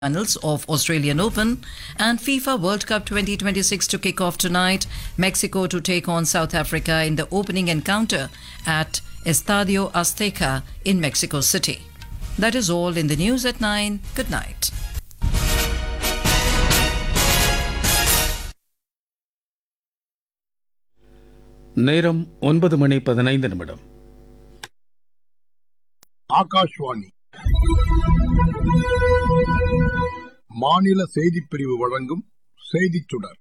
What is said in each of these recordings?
finals of Australian Open and FIFA World Cup 2026 to kick off tonight. Mexico to take on South Africa in the opening encounter at Estadio Azteca in Mexico City. That is all in the news at 9. Good night. நேரம் ஒன்பது மணி பதினைந்து நிமிடம் ஆகாஷ்வாணி மாநில செய்திப் பிரிவு வழங்கும் செய்திச் சுடர்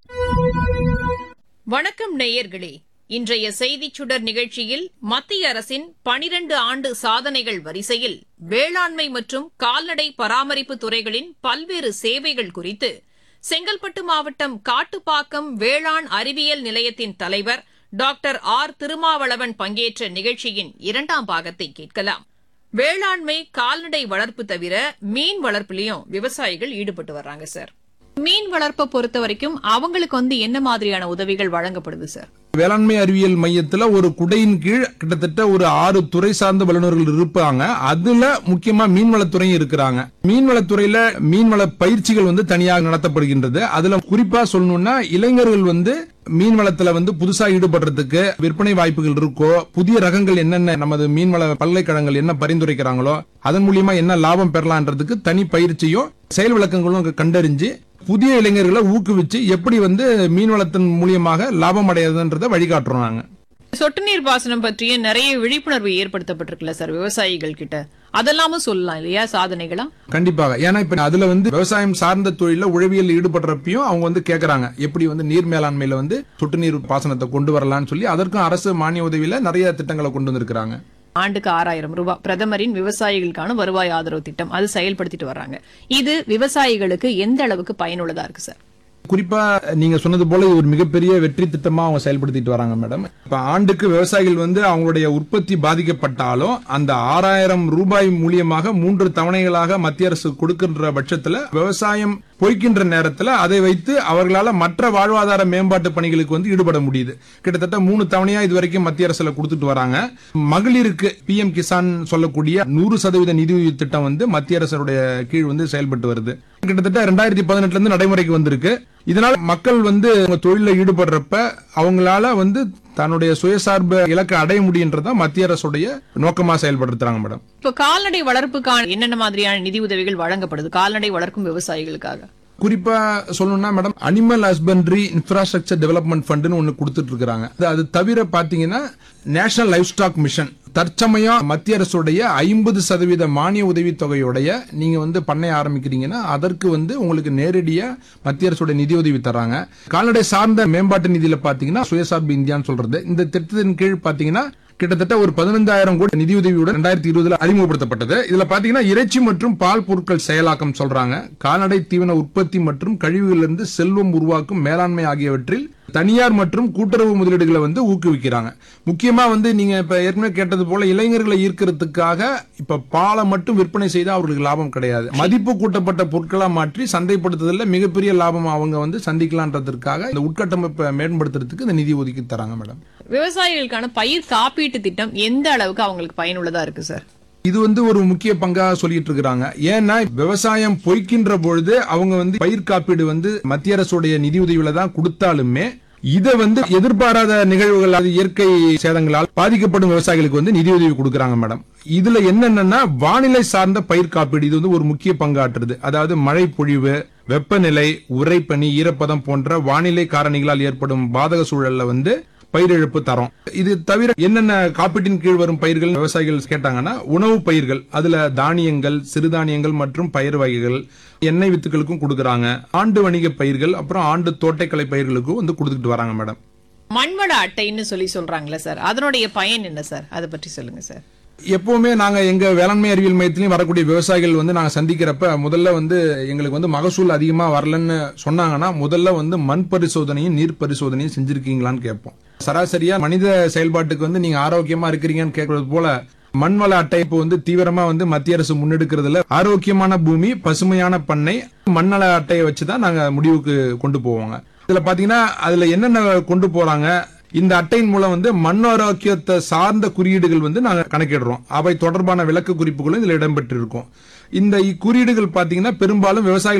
வணக்கம் நேயர்களே இன்றைய செய்திச் சுடர் நிகழ்ச்சியில் மத்திய அரசின் பனிரண்டு ஆண்டு சாதனைகள் வரிசையில் வேளாண்மை மற்றும் கால்நடை பராமரிப்பு துறைகளின் பல்வேறு சேவைகள் குறித்து செங்கல்பட்டு மாவட்டம் காட்டுப்பாக்கம் வேளாண் அறிவியல் நிலையத்தின் தலைவர் டாக்டர் ஆர் திருமாவளவன் பங்கேற்ற நிகழ்ச்சியின் இரண்டாம் பாகத்தை கேட்கலாம் வேளாண்மை கால்நடை வளர்ப்பு தவிர மீன் வளர்ப்புலயும் விவசாயிகள் ஈடுபட்டு வர்றாங்க சார் மீன் வளர்ப்பை பொறுத்த வரைக்கும் அவங்களுக்கு வந்து என்ன மாதிரியான உதவிகள் வழங்கப்படுது சார் வேளாண்மை அறிவியல் மையத்துல ஒரு குடையின் கீழ் கிட்டத்தட்ட ஒரு ஆறு துறை சார்ந்த வல்லுநர்கள் இருப்பாங்க அதுல முக்கியமா மீன்வளத்துறையும் இருக்கிறாங்க மீன்வளத்துறையில மீன்வள பயிற்சிகள் வந்து தனியாக நடத்தப்படுகின்றது அதுல குறிப்பா சொல்லணும்னா இளைஞர்கள் வந்து மீன்வளத்துல வந்து புதுசா ஈடுபடுறதுக்கு விற்பனை வாய்ப்புகள் இருக்கோ புதிய ரகங்கள் என்னென்ன நமது மீன்வள பல்கலைக்கழகங்கள் என்ன பரிந்துரைக்கிறாங்களோ அதன் மூலியமா என்ன லாபம் பெறலான்றதுக்கு தனி பயிற்சியும் செயல் விளக்கங்களும் அங்க கண்டறிஞ்சு புதிய இளைஞர்களை ஊக்குவிச்சு எப்படி வந்து மீன்வளத்தின் மூலியமாக லாபம் அடையறதுன்றதை வழிகாட்டுறோம் நாங்க சொட்டு நீர் பாசனம் பற்றிய நிறைய விழிப்புணர்வு ஏற்படுத்தப்பட்டிருக்குல்ல சார் விவசாயிகள் கிட்ட அதெல்லாமும் சொல்லலாம் இல்லையா சாதனைகளா கண்டிப்பாக ஏன்னா இப்ப அதுல வந்து விவசாயம் சார்ந்த தொழில உழவியல் ஈடுபடுறப்பையும் அவங்க வந்து கேக்குறாங்க எப்படி வந்து நீர் மேலாண்மையில வந்து சொட்டு நீர் பாசனத்தை கொண்டு வரலாம்னு சொல்லி அதற்கும் அரசு மானிய உதவியில நிறைய திட்டங்களை கொண்டு வந்திருக்கிறாங்க ஆண்டுக்கு ஆறாயிரம் ரூபாய் பிரதமரின் விவசாயிகளுக்கான வருவாய் ஆதரவு திட்டம் அது செயல்படுத்திட்டு வர்றாங்க இது விவசாயிகளுக்கு எந்த அளவுக்கு பயனுள்ளதா இருக்கு சார் குறிப்பா நீங்க சொன்னது போல இது ஒரு மிகப்பெரிய வெற்றி திட்டமா அவங்க செயல்படுத்திட்டு வராங்க மேடம் இப்ப ஆண்டுக்கு விவசாயிகள் வந்து அவங்களுடைய உற்பத்தி பாதிக்கப்பட்டாலும் அந்த ஆறாயிரம் ரூபாய் மூலியமாக மூன்று தவணைகளாக மத்திய அரசு கொடுக்கின்ற பட்சத்துல விவசாயம் பொய்க்கின்ற நேரத்துல அதை வைத்து அவர்களால மற்ற வாழ்வாதார மேம்பாட்டு பணிகளுக்கு வந்து ஈடுபட முடியுது கிட்டத்தட்ட மூணு தவணையா இது வரைக்கும் மத்திய அரசுல கொடுத்துட்டு வராங்க மகளிருக்கு பிஎம் கிசான் சொல்லக்கூடிய நூறு சதவீத நிதியுதவி திட்டம் வந்து மத்திய அரசுடைய கீழ் வந்து செயல்பட்டு வருது கிட்டத்தட்ட ரெண்டாயிரத்தி பதினெட்டுல இருந்து நடைமுறைக்கு வந்திருக்கு இதனால மக்கள் வந்து அவங்க தொழில ஈடுபடுறப்ப அவங்களால வந்து தன்னுடைய சுயசார்பு இலக்கை அடைய முடியுன்றதா மத்திய அரசுடைய நோக்கமா செயல்படுத்துறாங்க மேடம் இப்போ கால்நடை வளர்ப்புக்கான என்னென்ன மாதிரியான நிதி உதவிகள் வழங்கப்படுது கால்நடை வளர்க்கும் விவசாயிகளுக்காக குறிப்பா சொல்லணும்னா madam animal husbandry infrastructure development ஃபண்டுன்னு ஒன்னு கொடுத்துட்டு இருக்காங்க அது தவிர பாத்தீங்கன்னா நேஷனல் லைஃப் ஸ்டாக் மிஷன் தற்சமயம் மத்திய அரசுடைய ஐம்பது சதவீத மானிய உதவி தொகையுடைய நீங்க வந்து பண்ணை ஆரம்பிக்கிறீங்கன்னா அதற்கு வந்து உங்களுக்கு நேரடியா மத்திய அரசுடைய நிதி உதவி தராங்க கால்நடை சார்ந்த மேம்பாட்டு நிதியில பாத்தீங்கன்னா சுயசார்பு இந்தியான்னு சொல்றது இந்த திட்டத்தின் கீழ் பாத்தீங்கன்னா கிட்டத்தட்ட ஒரு பதினைந்தாயிரம் கோடி நிதியுதவியுடன் ரெண்டாயிரத்தி இருபதுல அறிமுகப்படுத்தப்பட்டது இதுல பாத்தீங்கன்னா இறைச்சி மற்றும் பால் பொருட்கள் செயலாக்கம் சொல்றாங்க கால்நடை தீவன உற்பத்தி மற்றும் கழிவுகளிலிருந்து செல்வம் உருவாக்கும் மேலாண்மை ஆகியவற்றில் தனியார் மற்றும் கூட்டுறவு முதலீடுகளை வந்து ஊக்குவிக்கிறாங்க முக்கியமா வந்து நீங்க இப்ப ஏற்கனவே கேட்டது போல இளைஞர்களை ஈர்க்கிறதுக்காக இப்ப பாலை மட்டும் விற்பனை செய்தா அவர்களுக்கு லாபம் கிடையாது மதிப்பு கூட்டப்பட்ட பொருட்களா மாற்றி சந்தைப்படுத்துதல்ல மிகப்பெரிய லாபம் அவங்க வந்து சந்திக்கலான்றதற்காக இந்த உட்கட்டமைப்பை மேம்படுத்துறதுக்கு இந்த நிதி ஒதுக்கி தராங்க மேடம் விவசாயிகளுக்கான பயிர் காப்பீட்டு திட்டம் எந்த அளவுக்கு அவங்களுக்கு பயனுள்ளதா இருக்கு சார் இது வந்து ஒரு முக்கிய பங்கா சொல்லிட்டு இருக்கிறாங்க ஏன்னா விவசாயம் பொய்க்கின்ற பொழுது அவங்க வந்து பயிர் காப்பீடு வந்து மத்திய அரசுடைய நிதியுதவியில தான் கொடுத்தாலுமே இதை வந்து எதிர்பாராத நிகழ்வுகள் அது இயற்கை சேதங்களால் பாதிக்கப்படும் விவசாயிகளுக்கு வந்து நிதியுதவி கொடுக்கறாங்க மேடம் இதுல என்னென்னா வானிலை சார்ந்த பயிர் காப்பீடு இது வந்து ஒரு முக்கிய பங்காற்றுது அதாவது மழை பொழிவு வெப்பநிலை உரைப்பனி ஈரப்பதம் போன்ற வானிலை காரணிகளால் ஏற்படும் பாதக சூழல்ல வந்து பயிரிழப்பு தரோம் இது தவிர என்னென்ன காப்பீட்டின் கீழ் வரும் பயிர்கள் விவசாயிகள் கேட்டாங்கன்னா உணவு பயிர்கள் அதுல தானியங்கள் சிறுதானியங்கள் மற்றும் பயிர் வகைகள் எண்ணெய் வித்துக்களுக்கும் கொடுக்கறாங்க ஆண்டு வணிக பயிர்கள் அப்புறம் ஆண்டு தோட்டக்கலை பயிர்களுக்கும் வந்து கொடுத்துட்டு வராங்க மேடம் மண்வள அட்டைன்னு சொல்லி சொல்றாங்களே சார் அதனுடைய பயன் என்ன சார் அதை பற்றி சொல்லுங்க சார் எப்பவுமே நாங்க எங்க வேளாண்மை அறிவியல் மையத்திலையும் வரக்கூடிய விவசாயிகள் வந்து நாங்க சந்திக்கிறப்ப முதல்ல வந்து எங்களுக்கு வந்து மகசூல் அதிகமா வரலன்னு சொன்னாங்கன்னா முதல்ல வந்து மண் பரிசோதனையும் நீர் பரிசோதனையும் செஞ்சிருக்கீங்களான்னு கேட்போம் சராசரியா மனித செயல்பாட்டுக்கு வந்து நீங்க ஆரோக்கியமா இருக்கிறீங்கன்னு கேட்கறது போல மண்வள அட்டை இப்போ வந்து தீவிரமா வந்து மத்திய அரசு முன்னெடுக்கிறதுல ஆரோக்கியமான பூமி பசுமையான பண்ணை மண்ணள அட்டையை வச்சுதான் நாங்க முடிவுக்கு கொண்டு போவோங்க இதுல பாத்தீங்கன்னா அதுல என்னென்ன கொண்டு போறாங்க இந்த அட்டையின் மூலம் வந்து மண் ஆரோக்கியத்தை சார்ந்த குறியீடுகள் வந்து நாங்க கணக்கிடுறோம் அவை தொடர்பான விளக்க குறிப்புகளும் இதுல இடம்பெற்றிருக்கும் இந்த குறியீடுகள் பாத்தீங்கன்னா பெரும்பாலும் விவசாயிகள்